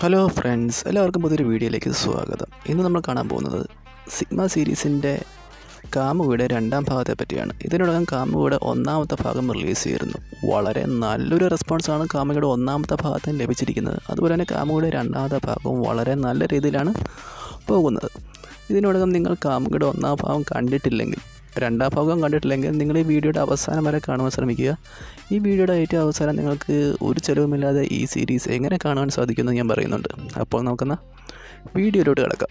hello friends എല്ലാവർക്കും പുതിയൊരു വീഡിയോയിലേക്ക് സ്വാഗതം ഇന്ന് നമ്മൾ കാണാൻ പോകുന്നത് സിഗ്മ സീരീസിൻ്റെ കാമുകയുടെ രണ്ടാം ഭാഗത്തെ പറ്റിയാണ് ഇതിനോടകം കാമുകയുടെ ഒന്നാമത്തെ ഭാഗം റിലീസ് ചെയ്തിരുന്നു വളരെ നല്ലൊരു റെസ്പോൺസാണ് കാമുകയുടെ ഒന്നാമത്തെ ഭാഗത്തിന് ലഭിച്ചിരിക്കുന്നത് അതുപോലെ തന്നെ കാമുകയുടെ രണ്ടാമത്തെ ഭാഗവും വളരെ നല്ല രീതിയിലാണ് പോകുന്നത് ഇതിനോടകം നിങ്ങൾ കാമുകയുടെ ഒന്നാം ഭാഗം കണ്ടിട്ടില്ലെങ്കിൽ രണ്ടാം ഭാഗം കണ്ടിട്ടില്ലെങ്കിൽ നിങ്ങൾ ഈ വീഡിയോയുടെ അവസാനം വരെ കാണുവാൻ ശ്രമിക്കുക ഈ വീഡിയോയുടെ ഏറ്റവും അവസാനം നിങ്ങൾക്ക് ഒരു ചിലവുമില്ലാതെ ഈ സീരീസ് എങ്ങനെ കാണുവാൻ സാധിക്കുമെന്ന് ഞാൻ പറയുന്നുണ്ട് അപ്പോൾ നമുക്കെന്നാൽ വീഡിയോയിലോട്ട് കിടക്കാം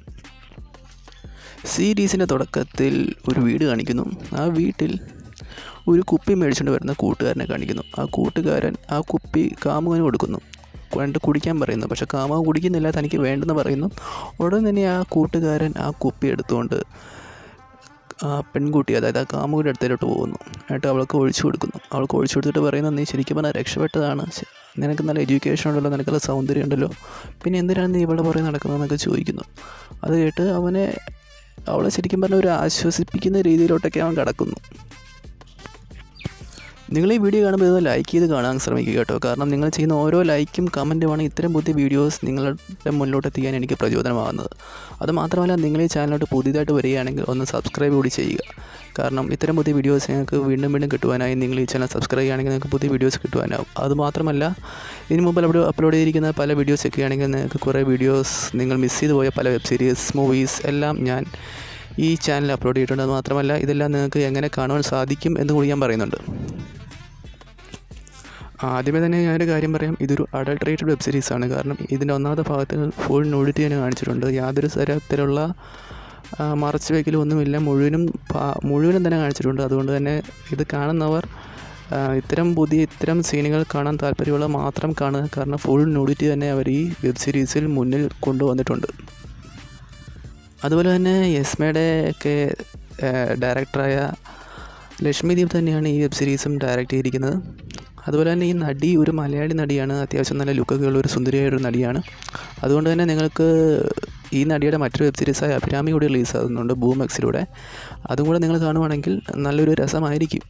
സീരീസിൻ്റെ തുടക്കത്തിൽ ഒരു വീട് കാണിക്കുന്നു ആ വീട്ടിൽ ഒരു കുപ്പി മേടിച്ചുകൊണ്ട് വരുന്ന കൂട്ടുകാരനെ കാണിക്കുന്നു ആ കൂട്ടുകാരൻ ആ കുപ്പി കാമുകന് കൊടുക്കുന്നു കൊണ്ട് കുടിക്കാൻ പറയുന്നു പക്ഷേ കാമുകൻ കുടിക്കുന്നില്ല തനിക്ക് വേണ്ടെന്ന് പറയുന്നു ഉടൻ തന്നെ ആ കൂട്ടുകാരൻ ആ കുപ്പി എടുത്തുകൊണ്ട് ആ പെൺകുട്ടി അതായത് ആ കാമുകിയുടെ അടുത്തേലോട്ട് പോകുന്നു എന്നിട്ട് അവൾക്ക് ഒഴിച്ചു കൊടുക്കുന്നു അവൾക്ക് ഒഴിച്ചു കൊടുത്തിട്ട് പറയുന്നത് നീ ശരിക്കും പറഞ്ഞാൽ രക്ഷപ്പെട്ടതാണ് ശ- നിനക്ക് നല്ല എഡ്യൂക്കേഷൻ ഉണ്ടല്ലോ നിനക്ക് നല്ല സൗന്ദര്യം ഉണ്ടല്ലോ പിന്നെ എന്തിനാണ് നീ ഇവിടെ പുറകെ നടക്കുന്നതെന്നൊക്കെ ചോദിക്കുന്നു അത് കേട്ട് അവനെ അവളെ ശരിക്കും പറഞ്ഞാൽ ഒരു ആശ്വസിപ്പിക്കുന്ന രീതിയിലോട്ടൊക്കെ അവൻ കടക്കുന്നു നിങ്ങൾ ഈ വീഡിയോ കാണുമ്പോൾ ഇതൊന്ന് ലൈക്ക് ചെയ്ത് കാണാൻ ശ്രമിക്കുക കേട്ടോ കാരണം നിങ്ങൾ ചെയ്യുന്ന ഓരോ ലൈക്കും കമൻറ്റുമാണ് ഇത്തരം പുതിയ വീഡിയോസ് നിങ്ങളുടെ മുന്നിലോട്ട് എത്തിക്കാൻ എനിക്ക് പ്രചോദനമാകുന്നത് അതുമാത്രമല്ല നിങ്ങൾ ഈ ചാനലിലോട്ട് പുതിയതായിട്ട് വരികയാണെങ്കിൽ ഒന്ന് സബ്സ്ക്രൈബ് കൂടി ചെയ്യുക കാരണം ഇത്തരം പുതിയ വീഡിയോസ് നിങ്ങൾക്ക് വീണ്ടും വീണ്ടും കിട്ടുവാനായി നിങ്ങൾ ഈ ചാനൽ സബ്സ്ക്രൈബ് ചെയ്യുകയാണെങ്കിൽ നിങ്ങൾക്ക് പുതിയ വീഡിയോസ് കിട്ടുവാനാവും അതുമാത്രമല്ല ഇതിന് മുമ്പ് അവിടെ അപ്ലോഡ് ചെയ്തിരിക്കുന്ന പല വീഡിയോസ് ഒക്കെ ആണെങ്കിൽ നിങ്ങൾക്ക് കുറേ വീഡിയോസ് നിങ്ങൾ മിസ് ചെയ്തു പോയ പല വെബ് സീരീസ് മൂവീസ് എല്ലാം ഞാൻ ഈ ചാനൽ അപ്ലോഡ് ചെയ്തിട്ടുണ്ട് അത് മാത്രമല്ല ഇതെല്ലാം നിങ്ങൾക്ക് എങ്ങനെ കാണുവാൻ സാധിക്കും എന്ന് കൂടി ഞാൻ പറയുന്നുണ്ട് ആദ്യമേ തന്നെ ഞാനൊരു കാര്യം പറയാം ഇതൊരു അഡൾട്രേറ്റഡ് വെബ് സീരീസാണ് കാരണം ഇതിൻ്റെ ഒന്നാമത്തെ ഭാഗത്തിൽ ഫുൾ നൂഡിറ്റി തന്നെ കാണിച്ചിട്ടുണ്ട് യാതൊരു തരത്തിലുള്ള ആ, മറച്ചു വയ്ക്കലും ഒന്നുമില്ല മുഴുവനും പാ- മുഴുവനും തന്നെ കാണിച്ചിട്ടുണ്ട് അതുകൊണ്ട് തന്നെ ഇത് കാണുന്നവർ ആ, ഇത്തരം പുതിയ ഇത്തരം സീനുകൾ കാണാൻ താല്പര്യമുള്ള മാത്രം കാണുക കാരണം ഫുൾ നൂഡിറ്റി തന്നെ അവർ ഈ വെബ് സീരീസിൽ മുന്നിൽ കൊണ്ടുവന്നിട്ടുണ്ട് അതുപോലെ തന്നെ യസ്മയുടെ ഒക്കെ ഡയറക്ടറായ ലക്ഷ്മി ദീപ് തന്നെയാണ് ഈ വെബ് സീരീസും ഡയറക്റ്റ് ചെയ്തിരിക്കുന്നത് അതുപോലെ തന്നെ ഈ നടി ഒരു മലയാളി നടിയാണ് അത്യാവശ്യം നല്ല ലുക്കൊക്കെ ഉള്ള ഒരു സുന്ദരിയായ ഒരു നടിയാണ് അതുകൊണ്ട് തന്നെ നിങ്ങൾക്ക് ഈ നടിയുടെ മറ്റൊരു വെബ് സീരീസായ അഭിരാമി കൂടി റിലീസ് ആകുന്നുണ്ട് ബൂം എക്സിലൂടെ അതും കൂടെ നിങ്ങൾ കാണുവാണെങ്കിൽ നല്ലൊരു രസമായിരിക്കും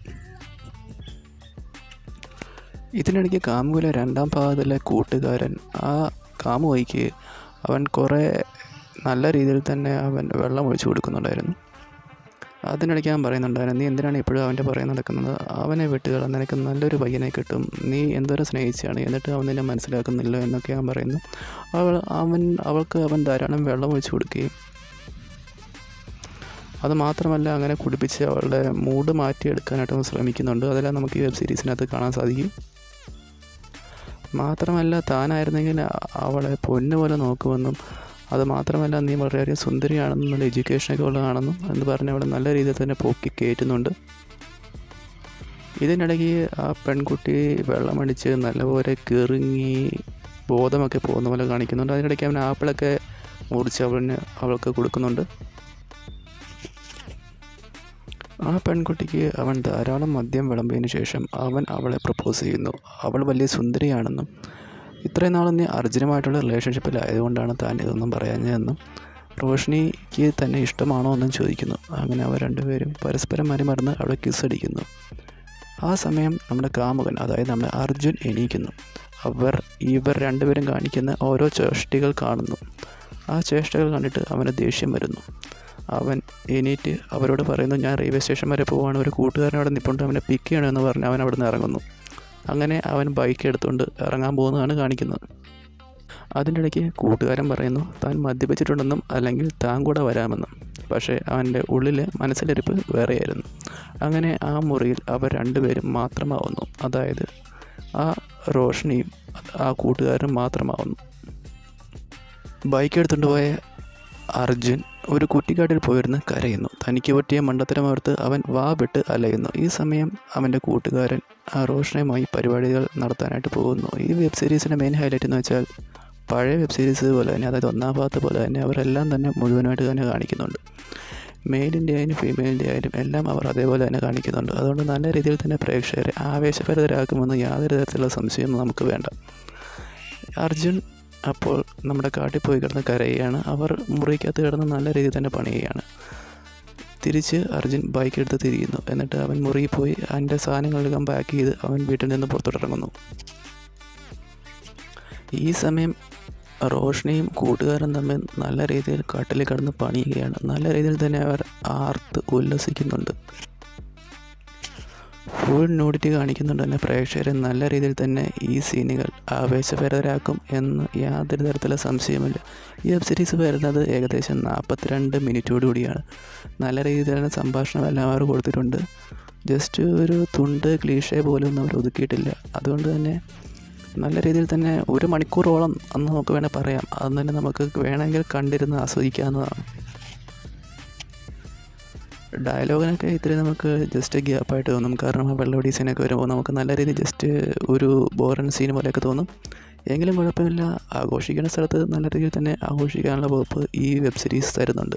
ഇതിനിടയ്ക്ക് കാമുകിലെ രണ്ടാം ഭാഗത്തിലെ കൂട്ടുകാരൻ ആ കാമുകയ്ക്ക് അവൻ കുറേ നല്ല രീതിയിൽ തന്നെ അവൻ വെള്ളം ഒഴിച്ചു കൊടുക്കുന്നുണ്ടായിരുന്നു അതിനിടയ്ക്ക് അവൻ പറയുന്നുണ്ടായിരുന്നു നീ എന്തിനാണ് ഇപ്പോഴും അവൻ്റെ പുറകെ നടക്കുന്നത് അവനെ വിട്ടുകള നിനക്ക് നല്ലൊരു പയ്യനെ കിട്ടും നീ എന്തോരം സ്നേഹിച്ചാണ് എന്നിട്ട് അവൻ നിന്നെ മനസ്സിലാക്കുന്നില്ല എന്നൊക്കെ അവൻ പറയുന്നു അവൾ അവൻ അവൾക്ക് അവൻ ധാരാളം വെള്ളം ഒഴിച്ചു കൊടുക്കുകയും അത് മാത്രമല്ല അങ്ങനെ കുടിപ്പിച്ച് അവളുടെ മൂഡ് മാറ്റിയെടുക്കാനായിട്ട് അവൻ ശ്രമിക്കുന്നുണ്ട് അതെല്ലാം നമുക്ക് ഈ വെബ് സീരീസിനകത്ത് കാണാൻ സാധിക്കും മാത്രമല്ല താനായിരുന്നെങ്കിൽ അവളെ പൊന്നു പോലെ നോക്കുമെന്നും അത് മാത്രമല്ല നീ വളരെയധികം സുന്ദരിയാണെന്നും നല്ല എഡ്യൂക്കേഷനൊക്കെ ഉള്ളതാണെന്നും എന്ന് പറഞ്ഞ് അവളെ നല്ല രീതിയിൽ തന്നെ പൊക്കി കയറ്റുന്നുണ്ട് ഇതിനിടയ്ക്ക് ആ പെൺകുട്ടി വെള്ളമടിച്ച് നല്ലപോലെ കിറുങ്ങി ബോധമൊക്കെ പോകുന്ന പോലെ കാണിക്കുന്നുണ്ട് അതിനിടയ്ക്ക് അവൻ ആപ്പിളൊക്കെ മുറിച്ച് അവന് അവൾക്ക് കൊടുക്കുന്നുണ്ട് ആ പെൺകുട്ടിക്ക് അവൻ ധാരാളം മദ്യം വിളമ്പിയതിന് ശേഷം അവൻ അവളെ പ്രപ്പോസ് ചെയ്യുന്നു അവൾ വലിയ സുന്ദരിയാണെന്നും ഇത്രയും നാളും നീ അർജുനുമായിട്ടുള്ള റിലേഷൻഷിപ്പിലായതുകൊണ്ടാണ് താൻ ഇതൊന്നും പറയാഞ്ഞതെന്നും റോഷിനിക്ക് തന്നെ ഇഷ്ടമാണോ എന്നും ചോദിക്കുന്നു അങ്ങനെ അവർ രണ്ടുപേരും പരസ്പരം മറിമറന്ന് അവിടെ കിസ് അടിക്കുന്നു ആ സമയം നമ്മുടെ കാമുകൻ അതായത് നമ്മുടെ അർജുൻ എണീക്കുന്നു അവർ ഇവർ രണ്ടുപേരും കാണിക്കുന്ന ഓരോ ചേഷ്ടകൾ കാണുന്നു ആ ചേഷ്ടകൾ കണ്ടിട്ട് അവന് ദേഷ്യം വരുന്നു അവൻ എണീറ്റ് അവരോട് പറയുന്നു ഞാൻ റെയിൽവേ സ്റ്റേഷൻ വരെ പോവാണ് ഒരു കൂട്ടുകാരൻ അവിടെ നിൽപ്പുണ്ട് അവനെ പിക്ക് ചെയ്യണമെന്ന് പറഞ്ഞ് അവൻ അവിടെ നിന്ന് ഇറങ്ങുന്നു അങ്ങനെ അവൻ ബൈക്ക് എടുത്തുകൊണ്ട് ഇറങ്ങാൻ പോകുന്നതാണ് കാണിക്കുന്നത് അതിൻ്റെ ഇടയ്ക്ക് കൂട്ടുകാരൻ പറയുന്നു താൻ മദ്യപിച്ചിട്ടുണ്ടെന്നും അല്ലെങ്കിൽ താൻ കൂടെ വരാമെന്നും പക്ഷേ അവൻ്റെ ഉള്ളിൽ മനസ്സിലിരിപ്പ് വേറെയായിരുന്നു അങ്ങനെ ആ മുറിയിൽ അവർ രണ്ടുപേരും മാത്രമാവുന്നു അതായത് ആ റോഷനിയും ആ കൂട്ടുകാരനും മാത്രമാവുന്നു ബൈക്ക് എടുത്തുകൊണ്ട് പോയ അർജുൻ ഒരു കുറ്റിക്കാട്ടിൽ പോയിരുന്ന് കരയുന്നു തനിക്ക് പറ്റിയ മണ്ടത്തരം ഓർത്ത് അവൻ വാ വിട്ട് അലയുന്നു ഈ സമയം അവൻ്റെ കൂട്ടുകാരൻ ആ റോഷനുമായി പരിപാടികൾ നടത്താനായിട്ട് പോകുന്നു ഈ വെബ് സീരീസിൻ്റെ മെയിൻ ഹൈലൈറ്റ് എന്ന് വെച്ചാൽ പഴയ വെബ് സീരീസ് പോലെ തന്നെ അതായത് ഒന്നാം ഭാഗത്ത് പോലെ തന്നെ അവരെല്ലാം തന്നെ മുഴുവനായിട്ട് തന്നെ കാണിക്കുന്നുണ്ട് മെയിലിൻ്റെ ആയാലും ഫീമെയിലിൻ്റെ ആയാലും എല്ലാം അവർ അതേപോലെ തന്നെ കാണിക്കുന്നുണ്ട് അതുകൊണ്ട് നല്ല രീതിയിൽ തന്നെ പ്രേക്ഷകരെ ആവേശഭരിതരാക്കുമെന്ന് യാതൊരു തരത്തിലുള്ള സംശയവും നമുക്ക് വേണ്ട അർജുൻ അപ്പോൾ നമ്മുടെ കാട്ടിൽ പോയി കിടന്ന് കരയുകയാണ് അവർ മുറിക്കകത്ത് കിടന്ന് നല്ല രീതിയിൽ തന്നെ പണിയുകയാണ് തിരിച്ച് അർജുൻ ബൈക്ക് എടുത്ത് തിരിയുന്നു എന്നിട്ട് അവൻ മുറിയിൽ പോയി അതിൻ്റെ സാധനങ്ങളെല്ലാം പാക്ക് ചെയ്ത് അവൻ വീട്ടിൽ നിന്ന് പുറത്തോട്ടിറങ്ങുന്നു ഈ സമയം റോഷ്നിയും കൂട്ടുകാരും തമ്മിൽ നല്ല രീതിയിൽ കാട്ടിൽ കിടന്ന് പണിയുകയാണ് നല്ല രീതിയിൽ തന്നെ അവർ ആർത്ത് ഉല്ലസിക്കുന്നുണ്ട് ഫുൾ ന്യൂഡിറ്റി കാണിക്കുന്നുണ്ട് തന്നെ പ്രേക്ഷകരെ നല്ല രീതിയിൽ തന്നെ ഈ സീനുകൾ ആവേശഭരിതരാക്കും എന്ന് യാതൊരു തരത്തിലുള്ള സംശയമില്ല ഈ വെബ് സീരീസ് വരുന്നത് ഏകദേശം നാൽപ്പത്തിരണ്ട് മിനിറ്റോട് കൂടിയാണ് നല്ല രീതിയിൽ തന്നെ സംഭാഷണം എല്ലാം അവർ കൊടുത്തിട്ടുണ്ട് ജസ്റ്റ് ഒരു തുണ്ട് ക്ലീഷേ പോലും ഒന്നും അവർ ഒതുക്കിയിട്ടില്ല അതുകൊണ്ട് തന്നെ നല്ല രീതിയിൽ തന്നെ ഒരു മണിക്കൂറോളം അന്ന് നമുക്ക് വേണേൽ പറയാം അത് തന്നെ നമുക്ക് വേണമെങ്കിൽ കണ്ടിരുന്ന് ആസ്വദിക്കാവുന്നതാണ് ഡയലോഗിനൊക്കെ ഇത്തിരി നമുക്ക് ജസ്റ്റ് ഗ്യാപ്പായിട്ട് തോന്നും കാരണം ആ വെള്ളവടി സീനൊക്കെ വരുമ്പോൾ നമുക്ക് നല്ല രീതിയിൽ ജസ്റ്റ് ഒരു ബോറൻ സീൻ പോലെയൊക്കെ തോന്നും എങ്കിലും കുഴപ്പമില്ല ആഘോഷിക്കുന്ന സ്ഥലത്ത് നല്ല രീതിയിൽ തന്നെ ആഘോഷിക്കാനുള്ള വകുപ്പ് ഈ വെബ് സീരീസ് തരുന്നുണ്ട്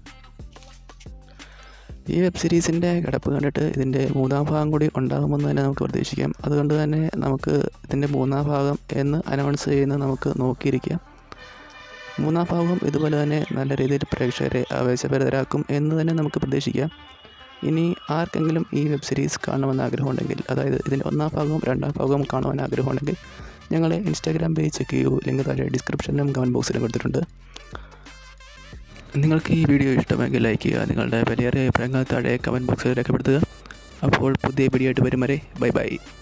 ഈ വെബ് സീരീസിൻ്റെ കിടപ്പ് കണ്ടിട്ട് ഇതിൻ്റെ മൂന്നാം ഭാഗം കൂടി ഉണ്ടാകുമെന്ന് തന്നെ നമുക്ക് പ്രതീക്ഷിക്കാം അതുകൊണ്ട് തന്നെ നമുക്ക് ഇതിൻ്റെ മൂന്നാം ഭാഗം എന്ന് അനൗൺസ് ചെയ്യുന്നത് നമുക്ക് നോക്കിയിരിക്കാം മൂന്നാം ഭാഗം ഇതുപോലെ തന്നെ നല്ല രീതിയിൽ പ്രേക്ഷകരെ ആവേശഭരിതരാക്കും എന്ന് തന്നെ നമുക്ക് പ്രതീക്ഷിക്കാം ഇനി ആർക്കെങ്കിലും ഈ വെബ് സീരീസ് കാണണമെന്ന് ആഗ്രഹമുണ്ടെങ്കിൽ അതായത് ഇതിൻ്റെ ഒന്നാം ഭാഗവും രണ്ടാം ഭാഗവും കാണുവാൻ ആഗ്രഹമുണ്ടെങ്കിൽ ഞങ്ങളെ ഇൻസ്റ്റാഗ്രാം പേജ് ചെക്ക് ചെയ്യൂ ലിങ്ക് താഴെ ഡിസ്ക്രിപ്ഷനിലും കമൻറ്റ് ബോക്സിലും കൊടുത്തിട്ടുണ്ട് നിങ്ങൾക്ക് ഈ വീഡിയോ ഇഷ്ടമെങ്കിൽ ലൈക്ക് ചെയ്യുക നിങ്ങളുടെ വിലയേറിയ അഭിപ്രായങ്ങൾ താഴെ കമൻറ്റ് ബോക്സിൽ രേഖപ്പെടുത്തുക അപ്പോൾ പുതിയ വീഡിയോ ആയിട്ട് വരും വരെ ബൈ ബൈ